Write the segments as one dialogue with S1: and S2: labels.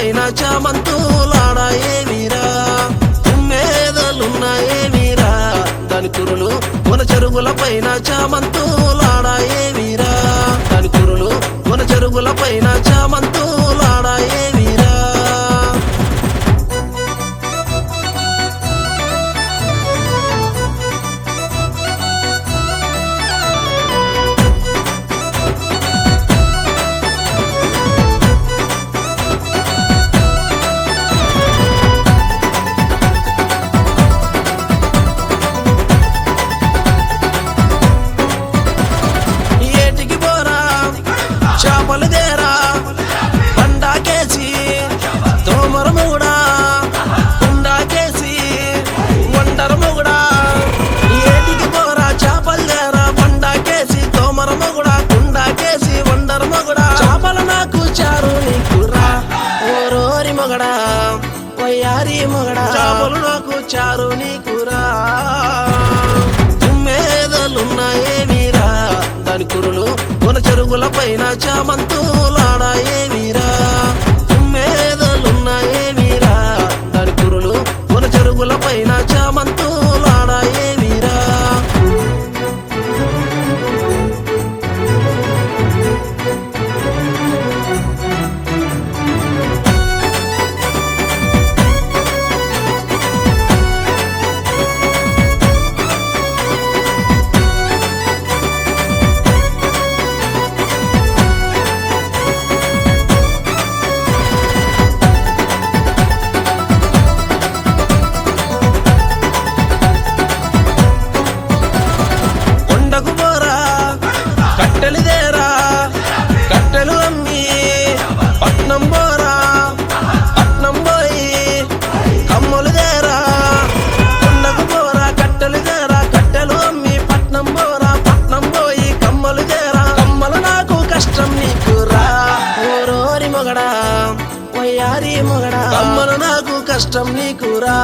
S1: పైన చామంతులాడా ఏమిరా తుమ్మేదలున్నా ఏమిరా దాని కురులు మన చెరువుల పైన చామంతులాడా ఏమిరా దాని కురులు మన చెరువుల పైన చామంతులాడా ఏమిరా ఏటికి పోరా చేపలు దేరా పండాకేసి తోమర మొగుడా కుండాకేసి వండర మొగుడా ఏటికి పోరా చేపలు దేరా పండాకేసి తోమర మొగుడా కుండాకేసి వండర మొగుడా చేపలు నాకు చారు నీకురా ఓరోరి మొగడా వయ్యారి మొగడా చేపలు నాకు చారు నీకురా తుమ్మేదలున్నాయేమిరా దాని కురులు కొన చెరువుల పైన చామంతులాడా ఏమిరా తుమ్మేదలున్నాయేమిరా దాని కురులు కొన చెరువుల పైన చామంతులాడా ఏమిరా కొండకు పోరా కట్టెలు దేరా కట్టెలు అమ్మి పట్నం పోరా పట్నం పోయి కమ్మలు దేరా కొండకు పోరా కట్టెలు దేరా కట్టెలు అమ్మి పట్నం పోరా పట్నం పోయి కమ్మలు దేరా కమ్మలు నాకు కష్టం నీకురా ఓరోరి మొగడా వయ్యారి మొగడా కమ్మలు నాకు కష్టం నీకురా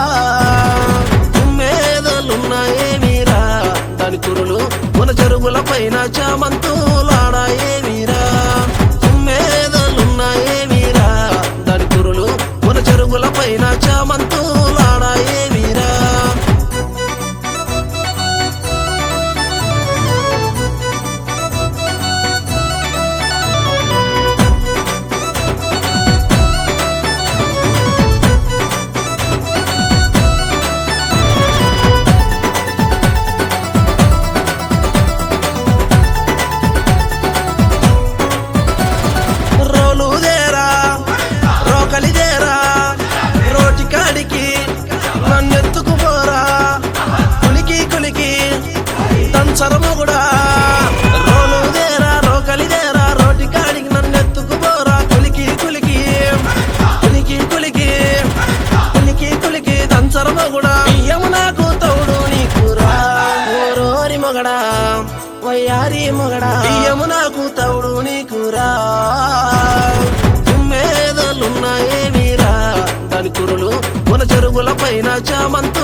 S1: తుమ్మేదలున్నాయేమిరా దాని కురులు మన చెరువుల పైన చామంతులాడా ఏమిరా తుమ్మేదలున్నాయేమిరా దాని కురులు మన చెరువుల పైన చామంతులాడా ఏమిరా రోలు దేరా రోకలి దేరా రోటి కాడికి నన్నెత్తుకు పోరా కులికి కులికి దంచరము కూడా రోలు దేరా రోకలి దేరా రోటి కాడికి నన్నెత్తుకు పోరా కులికి కులికి కులికి కులికి కులికి కులికి దంచరము కూడా బియ్యము నాకు తౌడు నీకురా ఓరోరి మొగడా వయ్యారి మొగడా బియ్యము నాకు తౌడు నీకురా తుమ్మేదలున్నాయేమిరా దాని కురులు మన చెరువుల పైన చామంతు